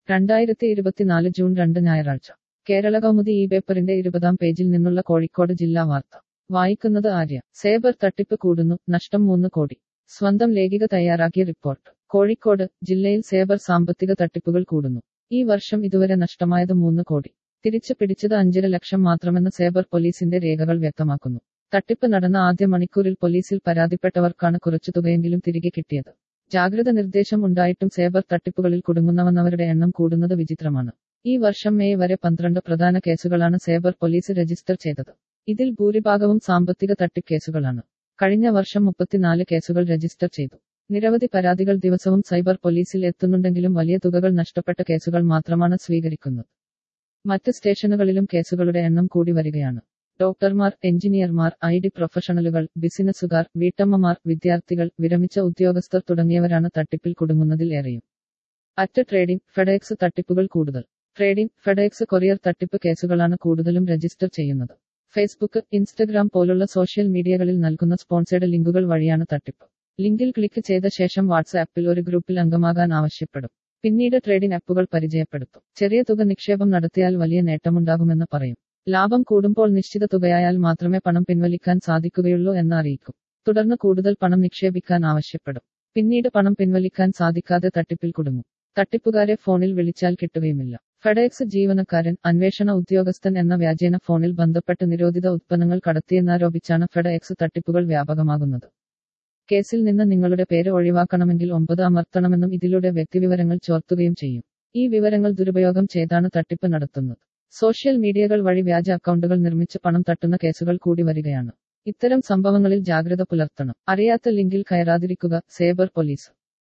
രണ്ടായിരത്തി ഇരുപത്തിനാല് ജൂൺ രണ്ട് ഞായറാഴ്ച കേരള കൗമുദി ഈ പേപ്പറിന്റെ ഇരുപതാം പേജിൽ നിന്നുള്ള കോഴിക്കോട് ജില്ലാ വാർത്ത വായിക്കുന്നത് ആര്യ സേബർ തട്ടിപ്പ് കൂടുന്നു നഷ്ടം മൂന്ന് കോടി സ്വന്തം ലേഖിക തയ്യാറാക്കിയ റിപ്പോർട്ട് കോഴിക്കോട് ജില്ലയിൽ സേബർ സാമ്പത്തിക തട്ടിപ്പുകൾ കൂടുന്നു ഈ വർഷം ഇതുവരെ നഷ്ടമായത് മൂന്ന് കോടി തിരിച്ചു പിടിച്ചത് അഞ്ചര ലക്ഷം മാത്രമെന്ന് സേബർ പോലീസിന്റെ രേഖകൾ വ്യക്തമാക്കുന്നു തട്ടിപ്പ് നടന്ന ആദ്യ മണിക്കൂറിൽ പോലീസിൽ പരാതിപ്പെട്ടവർക്കാണ് കുറച്ചു തുകയെങ്കിലും തിരികെ കിട്ടിയത് ജാഗ്രത നിർദ്ദേശം ഉണ്ടായിട്ടും സേബർ തട്ടിപ്പുകളിൽ കുടുങ്ങുന്നവന്നവരുടെ എണ്ണം കൂടുന്നത് വിചിത്രമാണ് ഈ വർഷം മെയ് വരെ പന്ത്രണ്ട് പ്രധാന കേസുകളാണ് സേബർ പോലീസ് രജിസ്റ്റർ ചെയ്തത് ഇതിൽ ഭൂരിഭാഗവും സാമ്പത്തിക തട്ടിപ്പ് കേസുകളാണ് കഴിഞ്ഞ വർഷം മുപ്പത്തിനാല് കേസുകൾ രജിസ്റ്റർ ചെയ്തു നിരവധി പരാതികൾ ദിവസവും സൈബർ പോലീസിൽ എത്തുന്നുണ്ടെങ്കിലും വലിയ തുകകൾ നഷ്ടപ്പെട്ട കേസുകൾ മാത്രമാണ് സ്വീകരിക്കുന്നത് മറ്റ് സ്റ്റേഷനുകളിലും കേസുകളുടെ എണ്ണം കൂടി വരികയാണ് ഡോക്ടർമാർ എഞ്ചിനീയർമാർ ഐ ഡി പ്രൊഫഷണലുകൾ ബിസിനസ്സുകാർ വീട്ടമ്മമാർ വിദ്യാർത്ഥികൾ വിരമിച്ച ഉദ്യോഗസ്ഥർ തുടങ്ങിയവരാണ് തട്ടിപ്പിൽ കുടുങ്ങുന്നതിൽ ഏറെയും അറ്റ് ട്രേഡിംഗ് ഫെഡെക്സ് തട്ടിപ്പുകൾ കൂടുതൽ ട്രേഡിംഗ് ഫെഡെക്സ് കൊറിയർ തട്ടിപ്പ് കേസുകളാണ് കൂടുതലും രജിസ്റ്റർ ചെയ്യുന്നത് ഫേസ്ബുക്ക് ഇൻസ്റ്റഗ്രാം പോലുള്ള സോഷ്യൽ മീഡിയകളിൽ നൽകുന്ന സ്പോൺസേഡ് ലിങ്കുകൾ വഴിയാണ് തട്ടിപ്പ് ലിങ്കിൽ ക്ലിക്ക് ചെയ്ത ശേഷം വാട്സാപ്പിൽ ഒരു ഗ്രൂപ്പിൽ അംഗമാകാൻ ആവശ്യപ്പെടും പിന്നീട് ട്രേഡിംഗ് ആപ്പുകൾ പരിചയപ്പെടുത്തും ചെറിയ തുക നിക്ഷേപം നടത്തിയാൽ വലിയ നേട്ടമുണ്ടാകുമെന്ന് പറയും ലാഭം കൂടുമ്പോൾ നിശ്ചിത തുകയായാൽ മാത്രമേ പണം പിൻവലിക്കാൻ സാധിക്കുകയുള്ളൂ എന്ന് അറിയിക്കും തുടർന്ന് കൂടുതൽ പണം നിക്ഷേപിക്കാൻ ആവശ്യപ്പെടും പിന്നീട് പണം പിൻവലിക്കാൻ സാധിക്കാതെ തട്ടിപ്പിൽ കുടുങ്ങും തട്ടിപ്പുകാരെ ഫോണിൽ വിളിച്ചാൽ കിട്ടുകയുമില്ല ഫെഡെക്സ് ജീവനക്കാരൻ അന്വേഷണ ഉദ്യോഗസ്ഥൻ എന്ന വ്യാജേന ഫോണിൽ ബന്ധപ്പെട്ട് നിരോധിത ഉത്പന്നങ്ങൾ കടത്തിയെന്നാരോപിച്ചാണ് ഫെഡെക്സ് തട്ടിപ്പുകൾ വ്യാപകമാകുന്നത് കേസിൽ നിന്ന് നിങ്ങളുടെ പേര് ഒഴിവാക്കണമെങ്കിൽ ഒമ്പത് അമർത്തണമെന്നും ഇതിലൂടെ വ്യക്തിവിവരങ്ങൾ ചോർത്തുകയും ചെയ്യും ഈ വിവരങ്ങൾ ദുരുപയോഗം ചെയ്താണ് തട്ടിപ്പ് നടത്തുന്നത് സോഷ്യൽ മീഡിയകൾ വഴി വ്യാജ അക്കൗണ്ടുകൾ നിർമ്മിച്ച് പണം തട്ടുന്ന കേസുകൾ കൂടി വരികയാണ് ഇത്തരം സംഭവങ്ങളിൽ ജാഗ്രത പുലർത്തണം അറിയാത്ത ലിങ്കിൽ കയറാതിരിക്കുക സേബർ പോലീസ്